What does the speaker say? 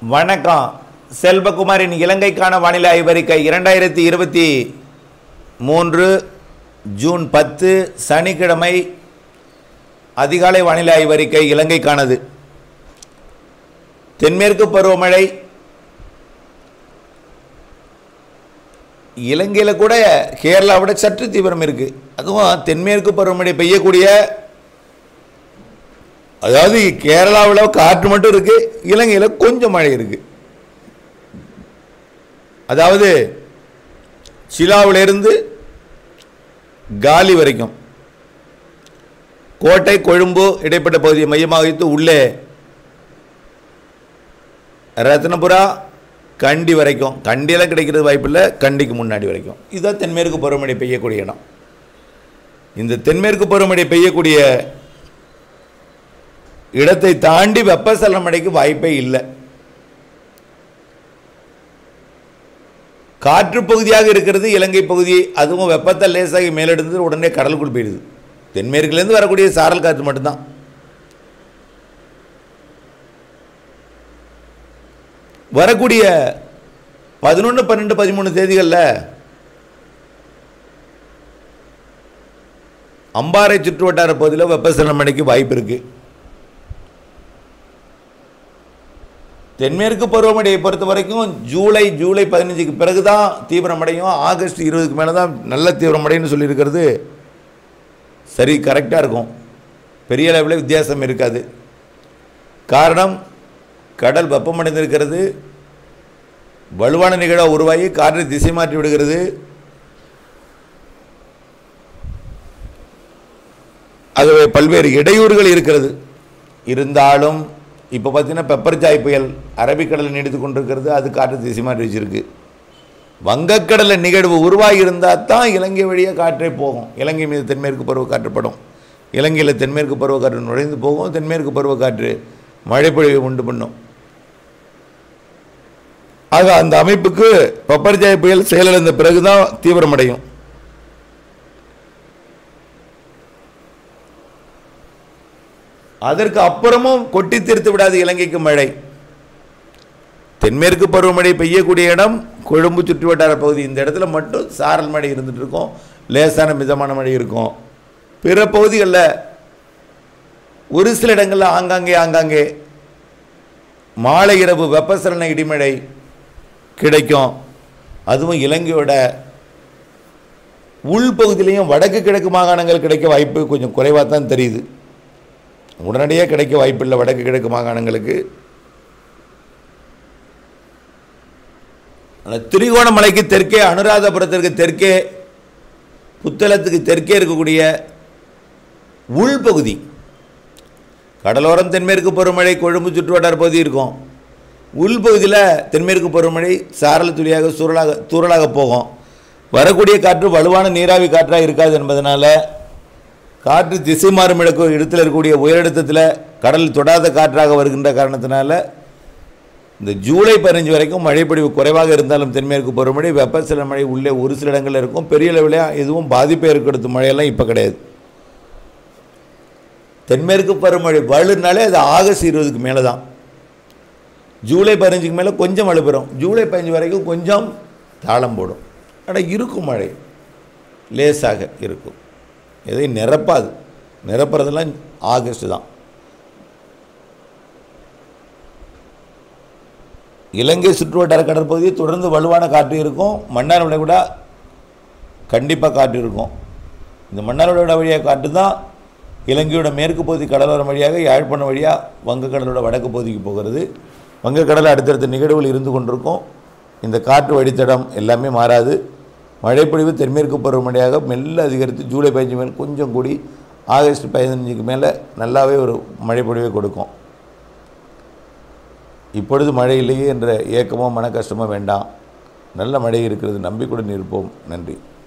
வணக்கம் செல்வகுமாரின் இலங்கைக்கான வானிலை ஆய்வறிக்கை இரண்டாயிரத்தி இருபத்தி மூன்று ஜூன் பத்து சனிக்கிழமை அதிகாலை வானிலை ஆய்வறிக்கை இலங்கைக்கானது தென்மேற்கு பருவமழை இலங்கையில் கூட கேரளாவோட சற்று தீவிரம் இருக்குது அதுவும் தென்மேற்கு பருவமழை பெய்யக்கூடிய அதாவது கேரளாவில் காற்று மட்டும் இருக்கு இலங்கையில் கொஞ்சம் மழை இருக்கு அதாவது சிலாவிலிருந்து காலி வரைக்கும் கோட்டை கொழும்பு இடைப்பட்ட பகுதியை மையமாக வைத்து உள்ளே ரத்னபுரா கண்டி வரைக்கும் கண்டியில் கிடைக்கிறது வாய்ப்பில்லை கண்டிக்கு முன்னாடி வரைக்கும் இதுதான் தென்மேற்கு பருவமழை பெய்யக்கூடிய இடம் இந்த தென்மேற்கு பருவமழை பெய்யக்கூடிய இடத்தை தாண்டி வெப்பசலன மழைக்கு வாய்ப்பே இல்லை காற்று பகுதியாக இருக்கிறது இலங்கை பகுதி அதுவும் வெப்பத்தை லேசாகி மேலெடுத்து உடனே கடலுக்குள் போயிடுது தென்மேற்குலேருந்து வரக்கூடிய சாரல் காற்று மட்டும்தான் வரக்கூடிய பதினொன்று பன்னெண்டு பதிமூணு தேதிகளில் அம்பாறை சுற்று வட்டார பகுதியில் வெப்பசலன மழைக்கு வாய்ப்பு இருக்குது தென்மேற்கு பருவமழையை பொறுத்த வரைக்கும் ஜூலை ஜூலை பதினஞ்சுக்கு பிறகு தான் தீவிரமடையும் ஆகஸ்ட் இருபதுக்கு மேலே தான் நல்ல தீவிரமடைன்னு சொல்லியிருக்கிறது சரி கரெக்டாக இருக்கும் பெரிய அளவில் வித்தியாசம் இருக்காது காரணம் கடல் வெப்பமடைந்திருக்கிறது வலுவான நிகழ்வாக உருவாகி காற்றை திசை மாற்றி விடுகிறது ஆகவே பல்வேறு இடையூறுகள் இருக்கிறது இருந்தாலும் இப்போ பார்த்தீங்கன்னா பெப்பர் சாய் புயல் அரபிக்கடலில் நீடித்து கொண்டிருக்கிறது அது காற்று திசை மாற்றி வச்சிருக்கு வங்கக்கடலில் நிகழ்வு உருவாகி இருந்தால் தான் இலங்கை வழியாக காற்றே போகும் இலங்கை மீது தென்மேற்கு பருவ காற்றுப்படும் இலங்கையில் தென்மேற்கு பருவக்காற்று நுழைந்து போகும் தென்மேற்கு பருவக்காற்று மழைப்பொழிவை உண்டு பண்ணும் ஆக அந்த அமைப்புக்கு பெப்பர் சாய் புயல் செயலிழந்த பிறகுதான் தீவிரமடையும் அதற்கு அப்புறமும் கொட்டி தீர்த்து விடாது இலங்கைக்கு மழை தென்மேற்கு பருவமழை பெய்யக்கூடிய இடம் கொழும்பு சுற்று வட்டார பகுதி இந்த இடத்துல மட்டும் சாரல் மழை இருந்துட்டு இருக்கும் லேசான மிதமான மழை இருக்கும் பிற பகுதிகளில் ஒரு சில இடங்களில் ஆங்காங்கே ஆங்காங்கே மாலை இரவு வெப்பசலன இடிமழை கிடைக்கும் அதுவும் இலங்கையோட உள்பகுதியிலையும் வடக்கு கிழக்கு மாகாணங்கள் கிடைக்க வாய்ப்பு கொஞ்சம் குறைவாக தான் தெரியுது உடனடியாக கிடைக்க வாய்ப்பில்லை வடக்கு கிழக்கு மாகாணங்களுக்கு ஆனால் திரிகோணமலைக்கு தெற்கே அனுராதபுரத்திற்கு தெற்கே புத்தளத்துக்கு தெற்கே இருக்கக்கூடிய உள்பகுதி கடலோரம் தென்மேற்கு பருவமழை கொழும்பு சுற்றுவட்டார பகுதி இருக்கும் உள்பகுதியில் தென்மேற்கு பருவமழை சாரல் துளியாக சூறலாக தூறலாக போகும் வரக்கூடிய காற்று வலுவான நீராவி காற்றாக இருக்காது என்பதனால காற்று திசை மாறும் இடக்கு இடத்தில் இருக்கக்கூடிய உயரழுத்தத்தில் கடல் தொடாத காற்றாக வருகின்ற காரணத்தினால இந்த ஜூலை பதினஞ்சு வரைக்கும் மழைப்பொழிவு குறைவாக இருந்தாலும் தென்மேற்கு பருவமழை வெப்பசலன மழை உள்ளே ஒரு சில இடங்களில் இருக்கும் பெரிய அளவில் எதுவும் பாதிப்பை ஏற்படுத்தும் மழையெல்லாம் இப்போ கிடையாது தென்மேற்கு பருவமழை வலுனாலே அது ஆகஸ்ட் இருபதுக்கு மேலே தான் ஜூலை பதினஞ்சுக்கு மேலே கொஞ்சம் மழை பெறும் ஜூலை பதினஞ்சு வரைக்கும் கொஞ்சம் தாளம் போடும் ஆனால் இருக்கும் மழை லேசாக இருக்கும் எதையும் நிரப்பாது நிரப்புறதெல்லாம் ஆகஸ்ட் தான் இலங்கை சுற்றுவட்டார கடற்பகுதியில் தொடர்ந்து வலுவான காற்று இருக்கும் மன்னார் விட கண்டிப்பாக காற்று இருக்கும் இந்த மன்னார் விட வழியாக காற்று தான் இலங்கையோட மேற்கு பகுதி கடலோரம் வழியாக யாழ்ப்பாணம் வழியாக வங்கக்கடலோட வடக்கு பகுதிக்கு போகிறது வங்கக்கடலில் அடுத்தடுத்த நிகழ்வுகள் இருந்து கொண்டிருக்கும் இந்த காற்று வழித்தடம் எல்லாமே மாறாது மழைப்பொழிவு தென்மேற்கு பருவமழையாக மெல்ல அதிகரித்து ஜூலை பதினஞ்சு மேல் கொஞ்சம் கூடி ஆகஸ்ட் பதினஞ்சுக்கு மேலே நல்லாவே ஒரு மழைப்பொழிவை கொடுக்கும் இப்பொழுது மழை இல்லையே என்ற ஏக்கமோ மன கஷ்டமோ வேண்டாம் நல்ல மழை இருக்கிறது நம்பிக்கையுடன் இருப்போம் நன்றி